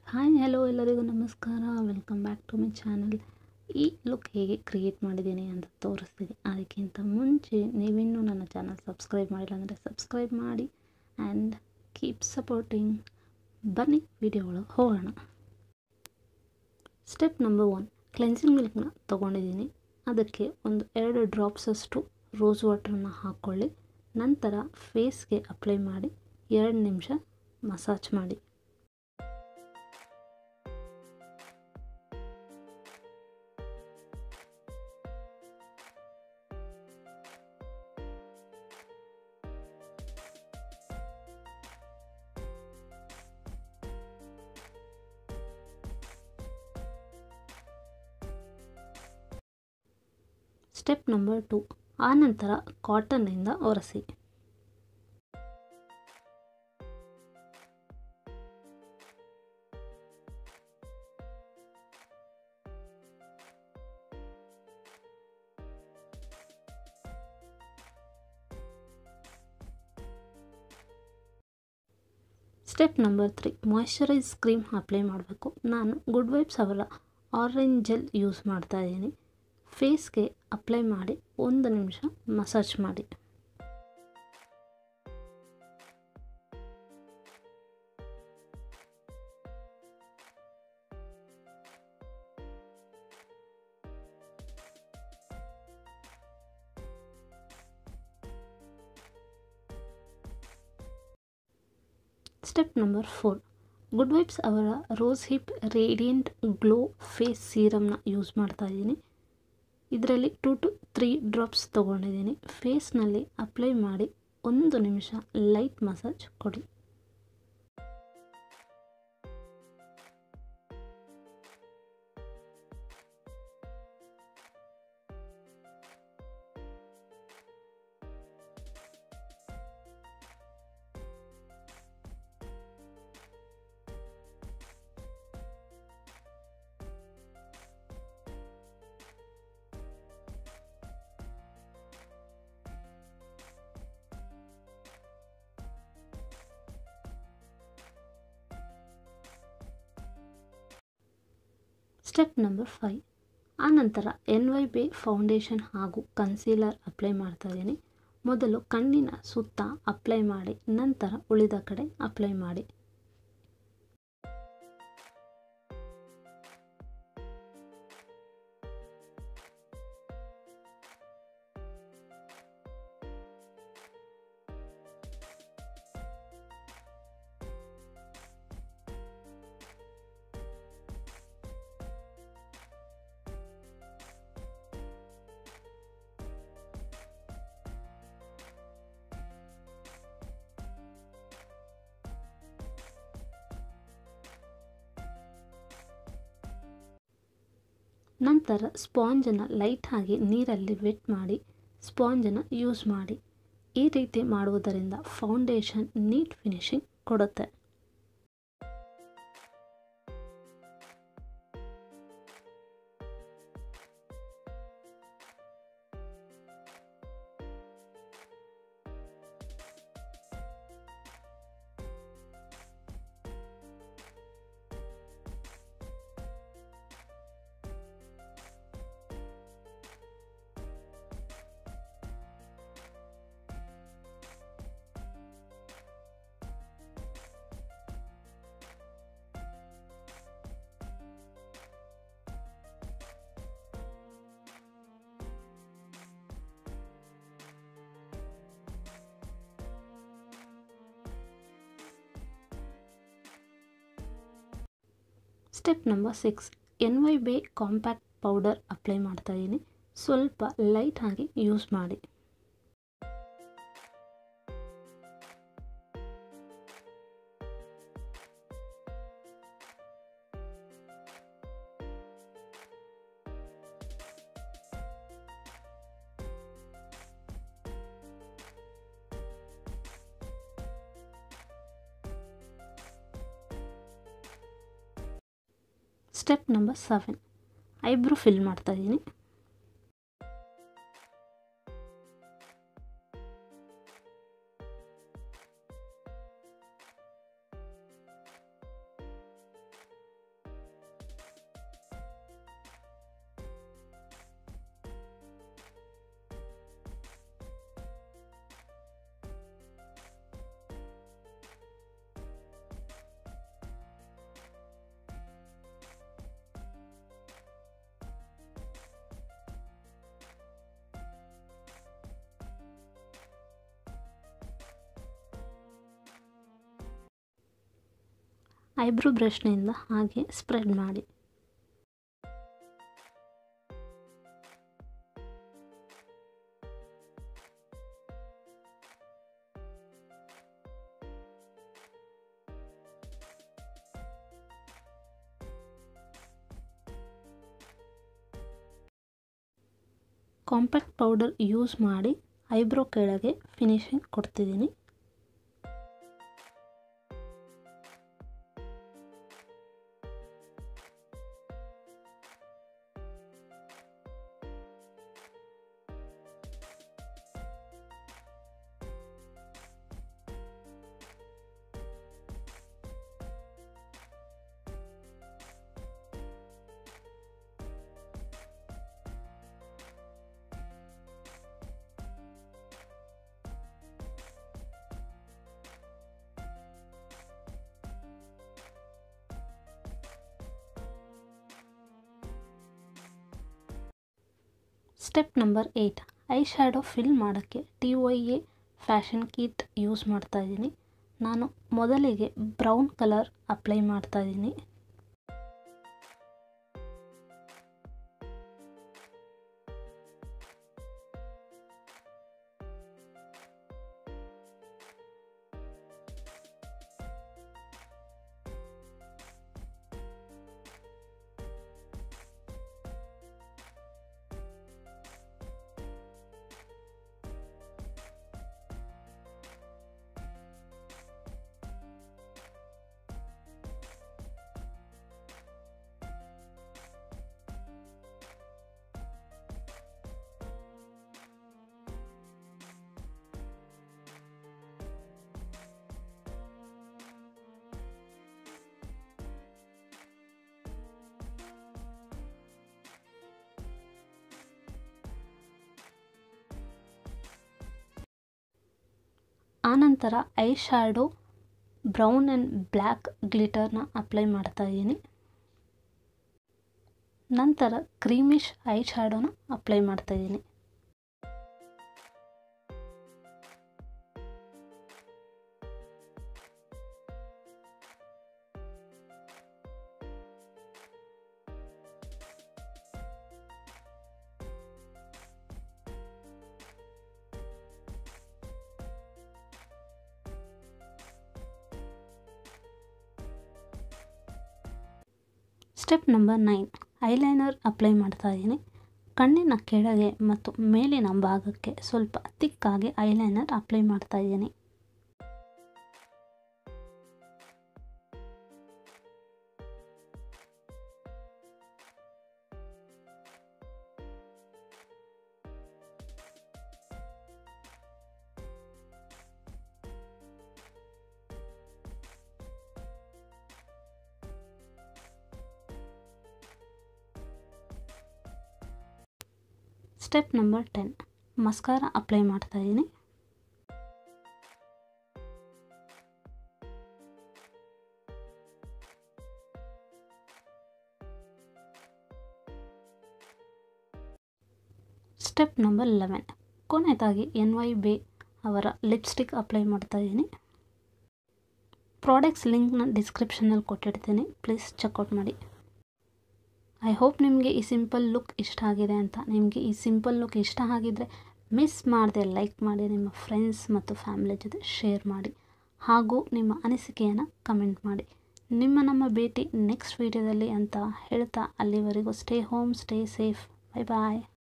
hi hello ಎಲ್ಲರಿಗೂ ನಮಸ್ಕಾರ welcome back to my channel ಈ ಲುಕ್ ಹೇಗೆ ಕ್ರಿಯೇಟ್ ಮಾಡಿದ್ದೀನಿ ಅಂತ ತೋರಿಸ್ತೀನಿ ಅದಕ್ಕಿಂತ ಮುಂಚೆ ನೀವಿನ್ನೂ ನನ್ನ ಚಾನಲ್ ಸಬ್ಸ್ಕ್ರೈಬ್ ಮಾಡಿಲ್ಲ ಅಂದರೆ ಸಬ್ಸ್ಕ್ರೈಬ್ ಮಾಡಿ ಆ್ಯಂಡ್ ಕೀಪ್ ಸಪೋರ್ಟಿಂಗ್ ಬನ್ನಿ ವಿಡಿಯೋ ಒಳಗೆ ಹೋಗೋಣ ಸ್ಟೆಪ್ ನಂಬರ್ ಒನ್ ಕ್ಲೆನ್ಸಿಂಗ್ ಮಿಲ್ಕ್ನ ತೊಗೊಂಡಿದ್ದೀನಿ ಅದಕ್ಕೆ ಒಂದು ಎರಡು ಡ್ರಾಪ್ಸಷ್ಟು ರೋಸ್ ವಾಟ್ರನ್ನ ಹಾಕ್ಕೊಳ್ಳಿ ನಂತರ ಫೇಸ್ಗೆ ಅಪ್ಲೈ ಮಾಡಿ ಎರಡು ನಿಮಿಷ ಮಸಾಜ್ ಮಾಡಿ ಸ್ಟೆಪ್ ನಂಬರ್ ಟು ಆನಂತರ ಕಾಟನ್ನಿಂದ ಒರೆಸಿ step number three moisturise cream apply ಮಾಡಬೇಕು ನಾನು ಗುಡ್ ವೈಬ್ಸ್ ಅವರ ಆರೆಂಜ್ ಜೆಲ್ ಯೂಸ್ ಮಾಡ್ತಾ ಇದ್ದೀನಿ ಫೇಸ್ಗೆ ಅಪ್ಲೈ ಮಾಡಿ ಒಂದು ನಿಮಿಷ ಮಸಾಜ್ ಮಾಡಿ step number four good vibes ಅವರ rose hip radiant glow face ಸೀರಮ್ನ ಯೂಸ್ ಮಾಡ್ತಾ ಇದ್ದೀನಿ ಇದರಲ್ಲಿ ಟು ಟು ತ್ರೀ ಡ್ರಾಪ್ಸ್ ತೊಗೊಂಡಿದ್ದೀನಿ ಫೇಸ್ನಲ್ಲಿ ಅಪ್ಲೈ ಮಾಡಿ ಒಂದು ನಿಮಿಷ ಲೈಟ್ ಮಸಾಜ್ ಕೊಡಿ ಸ್ಟೆಪ್ ನಂಬರ್ ಫೈವ್ ಆನಂತರ ಎನ್ ವೈ ಬೇ ಫೌಂಡೇಶನ್ ಹಾಗೂ ಕನ್ಸೀಲರ್ ಅಪ್ಲೈ ಮಾಡ್ತಾ ಇದ್ದೀನಿ ಮೊದಲು ಕಣ್ಣಿನ ಸುತ್ತ ಅಪ್ಲೈ ಮಾಡಿ ನಂತರ ಉಳಿದ ಕಡೆ ಅಪ್ಲೈ ಮಾಡಿ ನಂತರ ಸ್ಪಾಂಜನ್ನು ಲೈಟಾಗಿ ನೀರಲ್ಲಿ ವೆಟ್ ಮಾಡಿ ಸ್ಪಾಂಜನ್ನು ಯೂಸ್ ಮಾಡಿ ಈ ರೀತಿ ಮಾಡುವುದರಿಂದ ಫೌಂಡೇಶನ್ ನೀಟ್ ಫಿನಿಶಿಂಗ್ ಕೊಡುತ್ತೆ step number six N Y Bae compact powder apply ಮಾಡ್ತಾ ಇದ್ದೀನಿ ಸ್ವಲ್ಪ ಲೈಟ್ ಆಗಿ ಯೂಸ್ ಮಾಡಿ step number seven eyebrow fill ಮಾಡ್ತಾ ಇದ್ದೀನಿ ಐಬ್ರೋ ಬ್ರಷ್ನಿಂದ ಹಾಗೆ ಸ್ಪ್ರೆಡ್ ಮಾಡಿ ಕಾಂಪ್ಯಾಕ್ಟ್ ಪೌಡರ್ ಯೂಸ್ ಮಾಡಿ ಐಬ್ರೋ ಕೆಳಗೆ ಫಿನಿಶಿಂಗ್ ಕೊಡ್ತಿದ್ದೀನಿ step number eight eye shadow fill ಮಾಡೋಕ್ಕೆ T Y A fashion kit use ಮಾಡ್ತಾ ಇದ್ದೀನಿ ನಾನು ಮೊದಲಿಗೆ ಬ್ರೌನ್ ಕಲರ್ ಅಪ್ಲೈ ಮಾಡ್ತಾ ಇದ್ದೀನಿ ಆನಂತರ eye shadow brown and black ಗ್ಲಿಟರ್ನ ಅಪ್ಲೈ ಮಾಡ್ತಾ ಇದ್ದೀನಿ ನಂತರ ಕ್ರೀಮಿಶ್ ಐ ಶ್ಯಾಡೋನ ಅಪ್ಲೈ ಮಾಡ್ತಾ ಇದ್ದೀನಿ step number nine eyeliner apply ಮಾಡ್ತಾ ಇದ್ದೀನಿ ಕಣ್ಣಿನ ಕೆಳಗೆ ಮತ್ತು ಮೇಲಿನ ಭಾಗಕ್ಕೆ ಸ್ವಲ್ಪ ತಿಕ್ಕಾಗಿ ಐಲೈನರ್ ಅಪ್ಲೈ ಮಾಡ್ತಾ ಇದ್ದೀನಿ step number ten mascara apply ಮಾಡ್ತಾ ಇದ್ದೀನಿ ಸ್ಟೆಪ್ ನಂಬರ್ ಲೆವೆನ್ ಕೊನೆಯದಾಗಿ ಎನ್ ವೈ ಬೇ ಅವರ ಲಿಪ್ಸ್ಟಿಕ್ ಅಪ್ಲೈ ಮಾಡ್ತಾ ಇದ್ದೀನಿ ಪ್ರಾಡಕ್ಟ್ಸ್ ಲಿಂಕ್ನ ಡಿಸ್ಕ್ರಿಪ್ಷನಲ್ಲಿ ಕೊಟ್ಟಿರ್ತೀನಿ ಪ್ಲೀಸ್ ಚೆಕ್ಔಟ್ ಮಾಡಿ ಐ ಹೋಪ್ ನಿಮಗೆ ಈ ಸಿಂಪಲ್ ಲುಕ್ ಇಷ್ಟ ಆಗಿದೆ ಅಂತ ನಿಮಗೆ ಈ ಸಿಂಪಲ್ ಲುಕ್ ಇಷ್ಟ ಆಗಿದ್ದರೆ ಮಿಸ್ ಮಾಡದೆ ಲೈಕ್ ಮಾಡಿ ನಿಮ್ಮ ಫ್ರೆಂಡ್ಸ್ ಮತ್ತು ಫ್ಯಾಮಿಲಿ ಜೊತೆ ಶೇರ್ ಮಾಡಿ ಹಾಗೂ ನಿಮ್ಮ ಅನಿಸಿಕೆಯನ್ನು ಕಮೆಂಟ್ ಮಾಡಿ ನಿಮ್ಮ ನಮ್ಮ ಭೇಟಿ ನೆಕ್ಸ್ಟ್ ವೀಡಿಯೋದಲ್ಲಿ ಅಂತ ಹೇಳ್ತಾ ಅಲ್ಲಿವರೆಗೂ stay home stay safe bye ಬಾಯ್